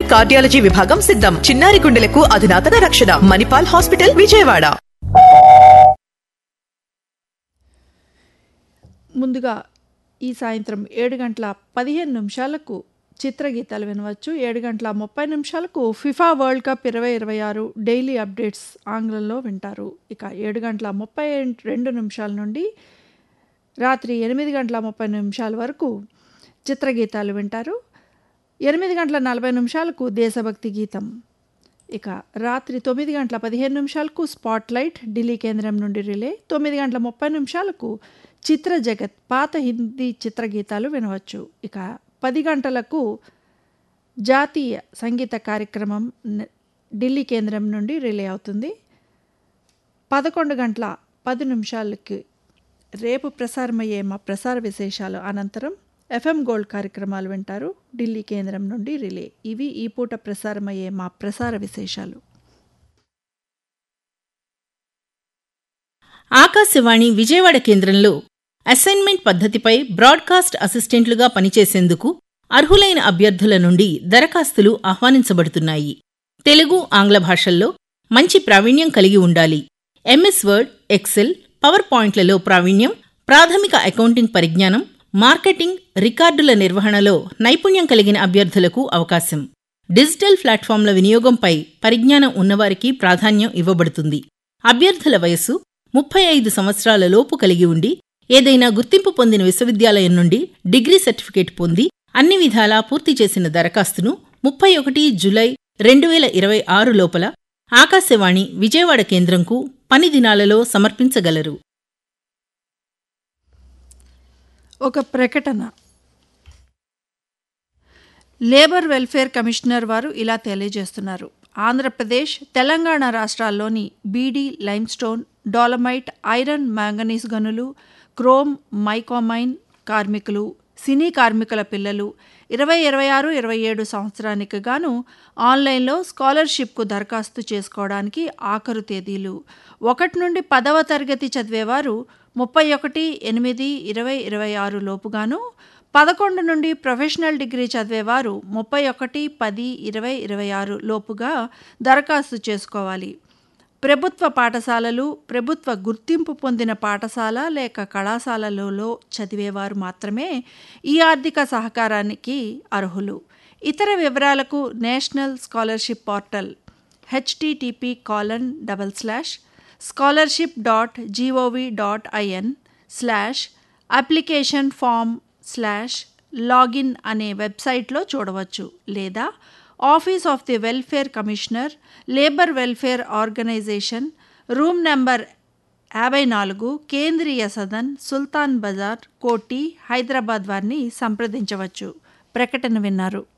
cardiology విభాగం సిద్ధం చిన్నారి గుండెలకు అధునాతన రక్షణ మణిపాల్ హాస్పిటల్ విజయవాడ ముందుగా ఈ సాయంత్రం ఏడు గంటల పదిహేను నిమిషాలకు చిత్రగీతాలు వినవచ్చు ఏడు గంటల ముప్పై నిమిషాలకు ఫిఫా వరల్డ్ కప్ ఇరవై ఇరవై ఆరు డైలీ అప్డేట్స్ ఆంగ్లంలో వింటారు ఇక ఏడు గంటల ముప్పై రెండు నిమిషాల నుండి రాత్రి ఎనిమిది గంటల ముప్పై నిమిషాల వరకు చిత్రగీతాలు వింటారు ఎనిమిది గంటల నలభై నిమిషాలకు దేశభక్తి గీతం ఇక రాత్రి తొమ్మిది గంటల పదిహేను నిమిషాలకు స్పాట్ లైట్ ఢిల్లీ కేంద్రం నుండి రిలే తొమ్మిది గంటల ముప్పై నిమిషాలకు చిత్ర జగత్ పాత హిందీ చిత్రగీతాలు వినవచ్చు ఇక పది గంటలకు జాతీయ సంగీత కార్యక్రమం న- ఢిల్లీ కేంద్రం నుండి రిలే అవుతుంది పదకొండు గంటల పది నిమిషాలకి రేపు ప్రసారమయ్యే మా ప్రసార విశేషాలు అనంతరం ఎఫ్ఎం గోల్డ్ కార్యక్రమాలు వింటారు ఢిల్లీ కేంద్రం నుండి రిలే ఇవి ఈ పూట ప్రసారమయ్యే మా ప్రసార విశేషాలు ఆకాశవాణి విజయవాడ కేంద్రంలో అసైన్మెంట్ పద్ధతిపై బ్రాడ్కాస్ట్ అసిస్టెంట్లుగా పనిచేసేందుకు అర్హులైన అభ్యర్థుల నుండి దరఖాస్తులు ఆహ్వానించబడుతున్నాయి తెలుగు ఆంగ్ల భాషల్లో మంచి ప్రావీణ్యం కలిగి ఉండాలి ఎంఎస్ వర్డ్ ఎక్సెల్ పవర్ పాయింట్లలో ప్రావీణ్యం ప్రాథమిక అకౌంటింగ్ పరిజ్ఞానం మార్కెటింగ్ రికార్డుల నిర్వహణలో నైపుణ్యం కలిగిన అభ్యర్థులకు అవకాశం డిజిటల్ ప్లాట్ఫామ్ల వినియోగంపై పరిజ్ఞానం ఉన్నవారికి ప్రాధాన్యం ఇవ్వబడుతుంది అభ్యర్థుల వయస్సు ముప్పై ఐదు సంవత్సరాల లోపు కలిగి ఉండి ఏదైనా గుర్తింపు పొందిన విశ్వవిద్యాలయం నుండి డిగ్రీ సర్టిఫికేట్ పొంది అన్ని విధాలా పూర్తి చేసిన దరఖాస్తును ముప్పై ఒకటి జులై రెండు వేల ఇరవై ఆరు లోపల ఆకాశవాణి విజయవాడ కేంద్రంకు పని దినాలలో సమర్పించగలరు ఒక ప్రకటన లేబర్ వెల్ఫేర్ కమిషనర్ వారు ఇలా తెలియజేస్తున్నారు ఆంధ్రప్రదేశ్ తెలంగాణ రాష్ట్రాల్లోని beedi limestone dolomite iron manganese గనులు క్రోమ్ మైకోమైన్ కార్మికులు సినీ కార్మికుల పిల్లలు ఇరవై ఇరవై ఆరు ఇరవై ఏడు సంవత్సరానికి గాను ఆన్లైన్లో స్కాలర్షిప్కు దరఖాస్తు చేసుకోవడానికి ఆఖరు తేదీలు ఒకటి నుండి పదవ తరగతి చదివేవారు ముప్పై ఒకటి ఎనిమిది ఇరవై ఇరవై ఆరు లోపుగాను పదకొండు నుండి ప్రొఫెషనల్ డిగ్రీ చదివేవారు ముప్పై ఒకటి పది ఇరవై ఇరవై ఆరు లోపుగా దరఖాస్తు చేసుకోవాలి ప్రభుత్వ పాఠశాలలు ప్రభుత్వ గుర్తింపు పొందిన పాఠశాల లేక కళాశాలలలో చదివేవారు మాత్రమే ఈ ఆర్థిక సహకారానికి అర్హులు ఇతర వివరాలకు national scholarship portal HTTP colon double slash scholarship dot GOV dot IN slash application form slash login అనే వెబ్సైట్లో చూడవచ్చు లేదా office of the welfare commissioner labour welfare organisation room number యాభై నాలుగు కేంద్రీయ సదన్ సుల్తాన్ బజార్ కోటి హైదరాబాద్ వారిని సంప్రదించవచ్చు ప్రకటన విన్నారు